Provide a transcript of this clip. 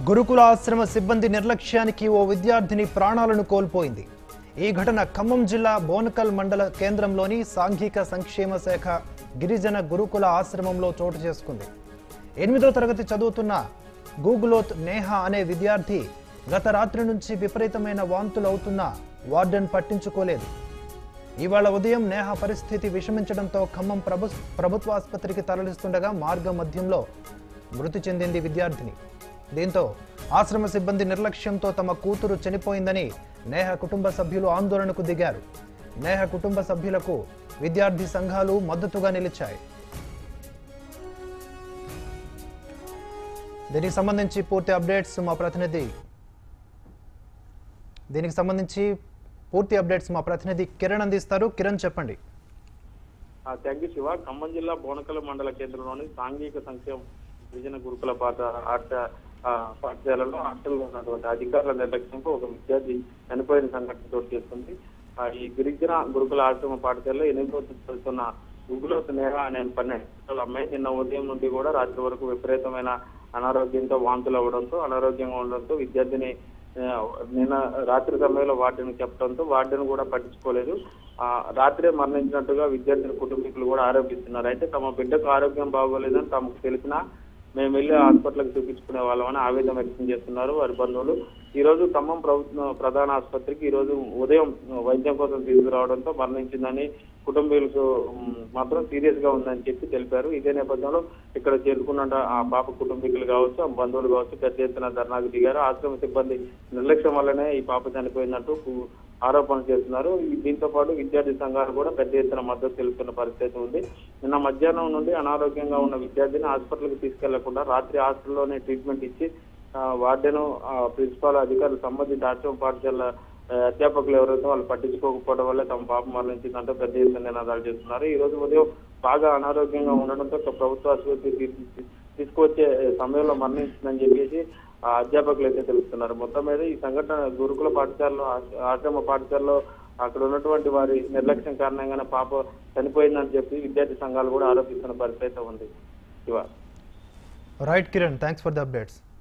గురుకుల ఆశ్రమ సిబ్బంది నిర్లక్ష్యానికి ఓ విద్యార్థిని ప్రాణాలను కోల్పోయింది ఈ ఘటన ఖమ్మం జిల్లా బోనకల్ మండల కేంద్రంలోని సాంఘిక సంక్షేమ శాఖ గిరిజన గురుకుల ఆశ్రమంలో చోటు చేసుకుంది ఎనిమిదో తరగతి చదువుతున్న గూగులోత్ నేహ అనే విద్యార్థి గత రాత్రి నుంచి విపరీతమైన వాంతులు అవుతున్నా వార్డెన్ పట్టించుకోలేదు ఇవాళ ఉదయం నేహ పరిస్థితి విషమించడంతో ఖమ్మం ప్రభు ప్రభుత్వ ఆసుపత్రికి తరలిస్తుండగా మార్గ మధ్యంలో మృతి చెందింది విద్యార్థిని దీంతో ఆశ్రమ సిబ్బంది నిర్లక్ష్యంతో తమ కూతురు చనిపోయిందని నేహ కుటుంబ సభ్యులు ఆందోళనకు దిగారు నేహ కుటుంబ సభ్యులకు విద్యార్థి సంఘాలు మద్దతుగా నిలిచాయి దీనికి సంబంధించి పూర్తి అప్డేట్స్ మా ప్రతినిధి దీనికి సంబంధించి పూర్తి అప్డేట్స్ మా ప్రతినిధి కిరణ్ అందిస్తారు కిరణ్ చెప్పండి థ్యాంక్ యూ శివ ఖమ్మం జిల్లా బోనకల్ మండల కేంద్రంలోని సాంఘిక సంక్షేమ గిరిజన గురుకుల పాఠ ఆట ఆ, పాఠశాలలో హాస్టల్లో ఉన్నటువంటి అధికారుల నిర్లక్ష్యంతో ఒక విద్యార్థి చనిపోయిన సంఘటన చోటు చేసుకుంది ఆ, ఈ గిరిజన గురుకుల ఆశ్రమ పాఠశాలలో ఎనిమిదో తరగతి చదువుతున్న గుగులో స్నేహ అనే పన్నెండు సంవత్సరాల అమ్మాయి నిన్న ఉదయం నుండి కూడా రాత్రి వరకు విపరీతమైన అనారోగ్యంతో వాంతులు అవ్వడంతో అనారోగ్యంగా ఉండడంతో విద్యార్థిని ఆ, నిన్న రాత్రి సమయంలో వార్డెన్ చెప్పడంతో వార్డెన్ కూడా పట్టించుకోలేదు ఆ, రాత్రే మరణించినట్టుగా విద్యార్థుల కుటుంబీకులు కూడా ఆరోపిస్తున్నారు అయితే తమ బిడ్డకు ఆరోగ్యం బాగోలేదని తమకు తెలిసినా మేము వెళ్ళి హాస్పిటల్కి చూపించుకునే వాళ్ళమని ఆవేదన వ్యక్తం చేస్తున్నారు వారి బంధువులు ఈ రోజు ఖమ్మం ప్రభుత్వ ప్రధాన ఆసుపత్రికి ఈ రోజు ఉదయం వైద్యం కోసం తీసుకురావడంతో మరణించిందని కుటుంబీకులకు ఉమ్, మాత్రం సీరియస్ గా ఉందని చెప్పి తెలిపారు ఇదే నేపథ్యంలో ఇక్కడ చేరుకున్న ఆ పాప కుటుంబీకులు కావచ్చు ఆ బంధువులు కావచ్చు పెద్ద ఎత్తున ధర్నాకు దిగారు ఆశ్రమ సిబ్బంది నిర్లక్ష్యం వల్లనే ఈ పాప చనిపోయినట్టు కు- ఆరోపణలు చేస్తున్నారు ఈ- దీంతో పాటు విద్యార్థి సంఘాలు కూడా పెద్ద ఎత్తున మద్దతు తెలుపుతున్న పరిస్థితి ఉంది నిన్న మధ్యాహ్నం నుండి అనారోగ్యంగా ఉన్న విద్యార్థిని హాస్పిటల్కి తీసుకెళ్లకుండా రాత్రి హాస్టల్లోనే ట్రీట్మెంట్ ఇచ్చి ఆ, వార్డెను ఆ, ప్రిన్సిపాల్ అధికారులు సంబంధిత ఆశ్రమ పాఠశాల ఆ, అధ్యాపకులు ఎవరైతే వాళ్ళు పట్టించుకోకపోవడం వల్ల తమ పాప మరణించిందంటే పెద్ద ఎత్తున నినాదాలు చేస్తున్నారు ఈ రోజు ఉదయం బాగా అనారోగ్యంగా ఉండడంతో ఒక ప్రభుత్వ ఆసుపత్రి తీసుకు- తీసుకువచ్చే సమయంలో మరణించిందని చెప్పేసి ఆ అధ్యాపకులు అయితే తెలుస్తున్నారు మొత్తం మీద ఈ సంఘటన గురుకుల పాఠశాలలో ఆశ- ఆశ్రమ పాఠశాలలో అక్కడ ఉన్నటువంటి వారి నిర్లక్ష్యం కారణంగానే పాప చనిపోయిందని చెప్పి విద్యార్థి సంఘాలు కూడా ఆరోపిస్తున్న పరిస్థితి అయితే ఉంది ఇవా right Kiran thanks for the updates